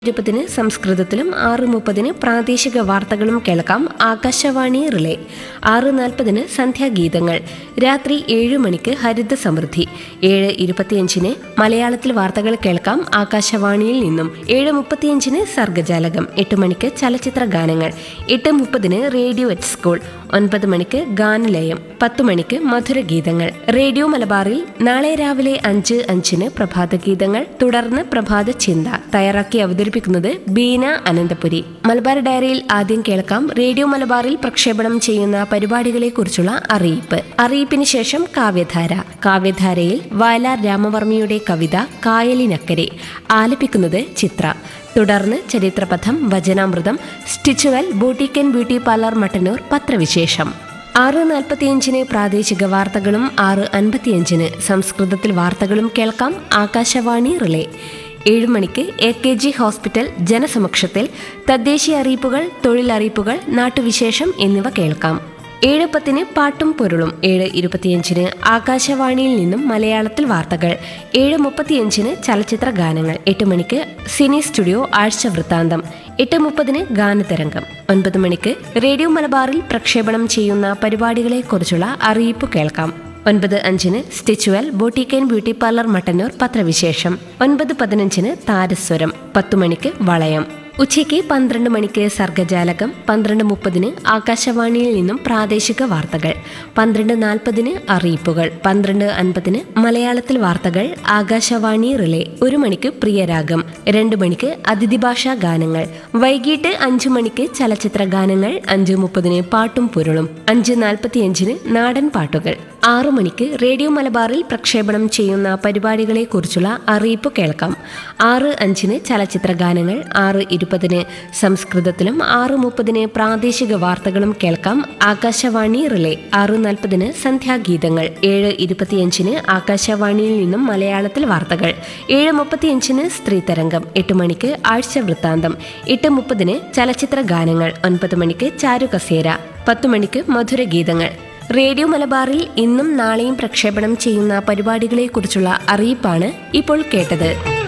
ഇരുപതിന് സംസ്കൃതത്തിലും ആറ് മുപ്പതിന് പ്രാദേശിക വാർത്തകളും കേൾക്കാം ആകാശവാണി റിലേ ആറ് നാൽപ്പതിന് സന്ധ്യാഗീതങ്ങൾ രാത്രി ഏഴ് മണിക്ക് ഹരിത സമൃദ്ധി ഏഴ് ഇരുപത്തിയഞ്ചിന് മലയാളത്തിൽ വാർത്തകൾ കേൾക്കാം ആകാശവാണിയിൽ നിന്നും ഏഴ് മുപ്പത്തിയഞ്ചിന് സർഗജാലകം എട്ട് മണിക്ക് ചലച്ചിത്ര ഗാനങ്ങൾ എട്ട് മുപ്പതിന് റേഡിയോ എറ്റ് സ്കൂൾ ഒൻപത് മണിക്ക് ഗാനലയം പത്ത് മണിക്ക് മധുരഗീതങ്ങൾ റേഡിയോ മലബാറിൽ നാളെ രാവിലെ അഞ്ച് അഞ്ചിന് പ്രഭാത ഗീതങ്ങൾ തുടർന്ന് പ്രഭാത ചിന്ത തയ്യാറാക്കി അവതരിപ്പിക്കുന്നത് ബീന അനന്തപുരി മലബാർ ഡയറിയിൽ ആദ്യം കേൾക്കാം റേഡിയോ മലബാറിൽ പ്രക്ഷേപണം ചെയ്യുന്ന പരിപാടികളെക്കുറിച്ചുള്ള അറിയിപ്പ് അറിയിപ്പിന് ശേഷം കാവ്യധാര കാവ്യധാരയിൽ വയലാർ രാമവർമ്മയുടെ കവിത കായലിനക്കരെ ആലപിക്കുന്നത് ചിത്ര തുടർന്ന് ചരിത്രപഥം വചനാമൃതം Stitchual boutique and beauty parlour Mattannur പത്രവിശേഷം ആറ് നാൽപ്പത്തിയഞ്ചിന് പ്രാദേശിക വാർത്തകളും ആറ് അൻപത്തിയഞ്ചിന് സംസ്കൃതത്തിൽ വാർത്തകളും കേൾക്കാം ആകാശവാണി റിലേ ഏഴ് മണിക്ക് എ കെ ജി ഹോസ്പിറ്റൽ ജനസമക്ഷത്തിൽ തദ്ദേശീയ അറിയിപ്പുകൾ തൊഴിലറിയിപ്പുകൾ നാട്ടുവിശേഷം എന്നിവ കേൾക്കാം ഏഴ് പത്തിന് പാട്ടും പൊരുളും ഏഴ് ഇരുപത്തിയഞ്ചിന് ആകാശവാണിയിൽ നിന്നും മലയാളത്തിൽ വാർത്തകൾ ഏഴ് മുപ്പത്തിയഞ്ചിന് ചലച്ചിത്ര ഗാനങ്ങൾ എട്ട് മണിക്ക് സിനി സ്റ്റുഡിയോ ആഴ്ച വൃത്താന്തം എട്ട് മുപ്പതിന് ഗാനതരംഗം ഒൻപത് മണിക്ക് റേഡിയോ മലബാറിൽ പ്രക്ഷേപണം ചെയ്യുന്ന പരിപാടികളെക്കുറിച്ചുള്ള അറിയിപ്പ് കേൾക്കാം ഒൻപത് അഞ്ചിന് Stitchual boutique and beauty parlour Mattannur പത്രവിശേഷം ഒൻപത് പതിനഞ്ചിന് താരസ്വരം പത്തു മണിക്ക് വളയം ഉച്ചയ്ക്ക് പന്ത്രണ്ട് മണിക്ക് സർഗജാലകം പന്ത്രണ്ട് മുപ്പതിന് ആകാശവാണിയിൽ നിന്നും പ്രാദേശിക വാർത്തകൾ പന്ത്രണ്ട് നാൽപ്പതിന് അറിയിപ്പുകൾ പന്ത്രണ്ട് അൻപതിന് മലയാളത്തിൽ വാർത്തകൾ ആകാശവാണി റിലേ ഒരു മണിക്ക് പ്രിയരാഗം രണ്ട് മണിക്ക് അതിഥി ഭാഷാ ഗാനങ്ങൾ വൈകിട്ട് അഞ്ചു മണിക്ക് ചലച്ചിത്ര ഗാനങ്ങൾ അഞ്ച് മുപ്പതിന് പാട്ടും പൊരുളും അഞ്ച് നാൽപ്പത്തിയഞ്ചിന് നാടൻ പാട്ടുകൾ ആറു മണിക്ക് റേഡിയോ മലബാറിൽ പ്രക്ഷേപണം ചെയ്യുന്ന പരിപാടികളെക്കുറിച്ചുള്ള അറിയിപ്പ് കേൾക്കാം ആറ് അഞ്ചിന് ചലച്ചിത്ര ഗാനങ്ങൾ ആറ് ഇരുപതിന് സംസ്കൃതത്തിലും ആറ് മുപ്പതിന് പ്രാദേശിക വാർത്തകളും കേൾക്കാം ആകാശവാണി റിലേ ആറ് നാൽപ്പതിന് സന്ധ്യാഗീതങ്ങൾ ഏഴ് ഇരുപത്തിയഞ്ചിന് ആകാശവാണിയിൽ നിന്നും മലയാളത്തിൽ വാർത്തകൾ ഏഴ് മുപ്പത്തിയഞ്ചിന് സ്ത്രീ തരംഗം എട്ട് മണിക്ക് ആഴ്ച വൃത്താന്തം എട്ട് മുപ്പതിന് ചലച്ചിത്ര ഗാനങ്ങൾ ഒൻപത് മണിക്ക് ചാരുകസേര പത്തു മണിക്ക് മധുരഗീതങ്ങൾ റേഡിയോ മലബാറിൽ ഇന്നും നാളെയും പ്രക്ഷേപണം ചെയ്യുന്ന പരിപാടികളെക്കുറിച്ചുള്ള അറിയിപ്പാണ് ഇപ്പോൾ കേട്ടത്